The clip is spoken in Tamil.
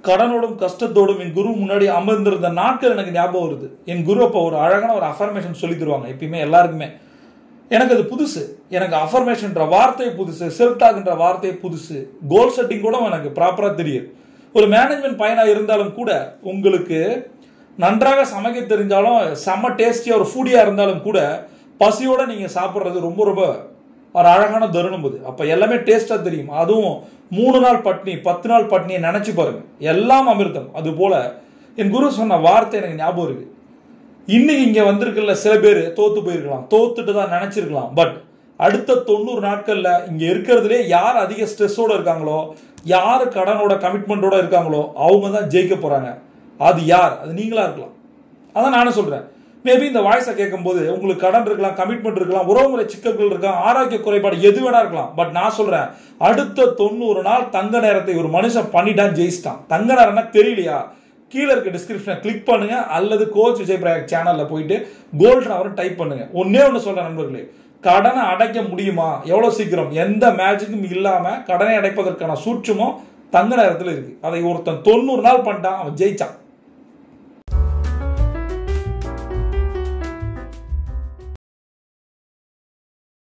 கடனோடும் கஷ்டத்தோடும் என் குரு முன்னாடி அமர்ந்திருந்த நாட்கள் எனக்கு ஞாபகம் வருது என் குரு அப்போ ஒரு அழகான ஒரு அஃபர்மேஷன் சொல்லி தருவாங்க எப்பயுமே எல்லாருக்குமே எனக்கு அது புதுசு எனக்கு அஃபர்மேஷன்ற வார்த்தை புதுசு செல்ஃப் டாக்ன்ற வார்த்தை புதுசு கோல் செட்டிங் கூட எனக்கு ப்ராப்பராக தெரியும் ஒரு மேனேஜ்மெண்ட் பையனாக இருந்தாலும் கூட உங்களுக்கு நன்றாக சமைக்க தெரிஞ்சாலும் செம்ம டேஸ்டியாக ஒரு ஃபுடியாக இருந்தாலும் கூட பசியோட நீங்கள் சாப்பிட்றது ரொம்ப ரொம்ப ஒரு அழகான தருணம் அது அப்போ எல்லாமே டேஸ்ட்டாக தெரியும் அதுவும் மூணு நாள் பட்னி பத்து நாள் பட்னியை நினச்சி பாருங்க எல்லாம் அமிர்தம் அது போல என் குரு சொன்ன வார்த்தை எனக்கு ஞாபகம் இருக்கு இன்னைக்கு இங்க வந்திருக்கல சில பேர் தோத்து போயிருக்கலாம் தோத்துட்டு தான் நினைச்சிருக்கலாம் பட் அடுத்த தொண்ணூறு நாட்கள்ல இங்க இருக்கிறதுலே யார் அதிக ஸ்ட்ரெஸ்ஸோட இருக்காங்களோ யார் கடனோட கமிட்மெண்ட்டோட இருக்காங்களோ அவங்க தான் ஜெயிக்க போறாங்க அது யார் அது நீங்களா இருக்கலாம் அதான் நானும் சொல்றேன் மேபி இந்த வாய்ஸை கேட்கும்போது உங்களுக்கு கடன் இருக்கலாம் கமிட்மெண்ட் இருக்கலாம் உறவுமுறை சிக்கல்கள் இருக்கலாம் ஆரோக்கிய குறைபாடு எது வேணா இருக்கலாம் பட் நான் சொல்றேன் அடுத்த தொண்ணூறு நாள் தங்க நேரத்தை ஒரு மனுஷன் பண்ணிட்டான் ஜெயிச்சிட்டான் தங்க நேரம்னா தெரியலையா கீழே இருக்க டிஸ்கிரிப்ஷனை கிளிக் பண்ணுங்க அல்லது கோச் விஜய் பிரயாக் சேனல்ல போயிட்டு கோல்டன் அவர் டைப் பண்ணுங்க ஒன்னே ஒன்று சொல்றேன் நண்பர்களே கடனை அடைக்க முடியுமா எவ்வளவு சீக்கிரம் எந்த மேஜிக்கும் இல்லாம கடனை அடைப்பதற்கான சூட்சமும் தங்க நேரத்தில் இருக்கு அதை ஒருத்தன் தொண்ணூறு நாள் பண்ணிட்டான் அவன் ஜெயிச்சான்